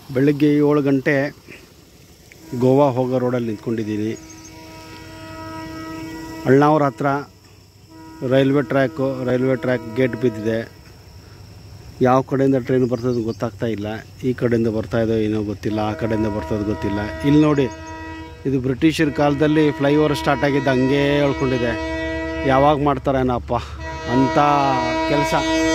ಬೆಳಗ್ಗೆ ಏಳು ಗಂಟೆ ಗೋವಾ ಹೋಗೋ ರೋಡಲ್ಲಿ ನಿಂತ್ಕೊಂಡಿದ್ದೀನಿ ಅಳ್ನಾವ್ರ ಹತ್ರ railway track railway track gate ಬಿದ್ದಿದೆ ಯಾವ ಕಡೆಯಿಂದ ಟ್ರೈನ್ ಬರ್ತದೆ ಗೊತ್ತಾಗ್ತಾ ಇಲ್ಲ ಈ ಕಡೆಯಿಂದ ಬರ್ತಾ ಇದೋ ಏನೋ ಗೊತ್ತಿಲ್ಲ ಆ ಕಡೆಯಿಂದ ಬರ್ತದೆ ಗೊತ್ತಿಲ್ಲ ಇಲ್ಲಿ ನೋಡಿ ಇದು ಬ್ರಿಟಿಷರ ಕಾಲದಲ್ಲಿ ಫ್ಲೈಓವರ್ ಸ್ಟಾರ್ಟ್ ಆಗಿದ್ದು ಹಂಗೇ ಹೇಳ್ಕೊಂಡಿದೆ ಯಾವಾಗ ಮಾಡ್ತಾರೇನಪ್ಪ ಅಂಥ ಕೆಲಸ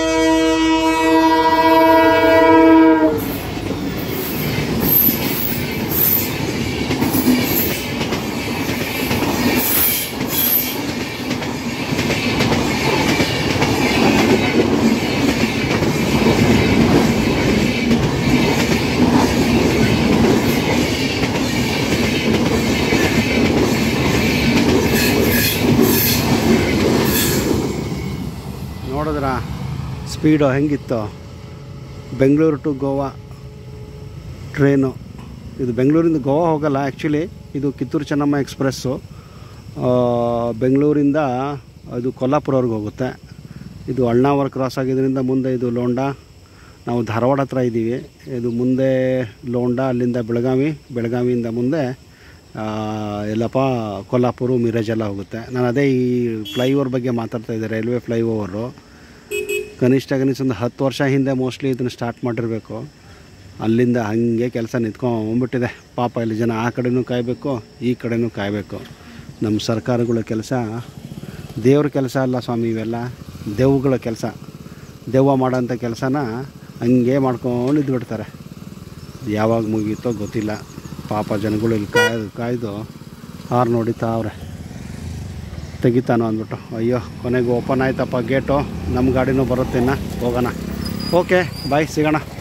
ನೋಡಿದ್ರ ಸ್ಪೀಡು ಹೆಂಗಿತ್ತು ಬೆಂಗಳೂರು ಟು ಗೋವಾ ಟ್ರೈನು ಇದು ಬೆಂಗಳೂರಿಂದ ಗೋವಾ ಹೋಗಲ್ಲ ಆ್ಯಕ್ಚುಲಿ ಇದು ಕಿತ್ತೂರು ಚೆನ್ನಮ್ಮ ಎಕ್ಸ್ಪ್ರೆಸ್ಸು ಆ, ಬೆಂಗಳೂರಿಂದ ಅದು ಕೊಲ್ಲಾಪುರವ್ರಿಗೆ ಹೋಗುತ್ತೆ ಇದು ಅಳ್ನಾವರ ಕ್ರಾಸ್ ಆಗಿದ್ದರಿಂದ ಮುಂದೆ ಇದು ಲೋಂಡಾ ನಾವು ಧಾರವಾಡ ಹತ್ರ ಇದ್ದೀವಿ ಇದು ಮುಂದೆ ಲೋಂಡಾ ಅಲ್ಲಿಂದ ಬೆಳಗಾವಿ ಬೆಳಗಾವಿಯಿಂದ ಮುಂದೆ ಆ, ಎಲ್ಲಪ್ಪ ಕೊಲ್ಲಾಪುರ ಮಿರಜ್ ಎಲ್ಲ ಹೋಗುತ್ತೆ ನಾನು ಅದೇ ಈ ಫ್ಲೈಓವರ್ ಬಗ್ಗೆ ಮಾತಾಡ್ತಾ ಇದ್ದೆ ರೈಲ್ವೆ ಫ್ಲೈಓವರು ಕನಿಷ್ಠ ಕನಿಷ್ಠ ಒಂದು ಹತ್ತು ವರ್ಷ ಹಿಂದೆ ಮೋಸ್ಟ್ಲಿ ಇದನ್ನು ಸ್ಟಾರ್ಟ್ ಮಾಡಿರಬೇಕು ಅಲ್ಲಿಂದ ಹಾಗೆ ಕೆಲಸ ನಿಂತ್ಕೊಂಡ್ಬಿಟ್ಟಿದೆ ಪಾಪ ಇಲ್ಲಿ ಜನ ಆ ಕಡೆನೂ ಕಾಯಬೇಕು ಈ ಕಡೆನೂ ಕಾಯಬೇಕು ನಮ್ಮ ಸರ್ಕಾರಗಳ ಕೆಲಸ ದೇವ್ರ ಕೆಲಸ ಅಲ್ಲ ಸ್ವಾಮಿ ಇವೆಲ್ಲ ದೆವ್ಗಳ ಕೆಲಸ ದೆವ್ವ ಮಾಡೋಂಥ ಕೆಲಸನ ಹಂಗೆ ಮಾಡ್ಕೊಂಡು ಇದ್ಬಿಡ್ತಾರೆ ಯಾವಾಗ ಮುಗೀತೋ ಗೊತ್ತಿಲ್ಲ ಪಾಪ ಜನಗಳು ಇಲ್ಲಿ ಕಾಯ್ದು ಕಾಯ್ದು ಹಾರು ನೋಡಿತಾವ್ರೆ ತೆಗಿತಾನೋ ಅಂದ್ಬಿಟ್ಟು ಅಯ್ಯೋ ಕೊನೆಗೆ ಓಪನ್ ಆಯ್ತಪ್ಪ ಗೇಟು ನಮ್ಮ ಗಾಡಿನೂ ಬರುತ್ತೆ ಇನ್ನು ಹೋಗೋಣ ಓಕೆ ಬಾಯ್ ಸಿಗೋಣ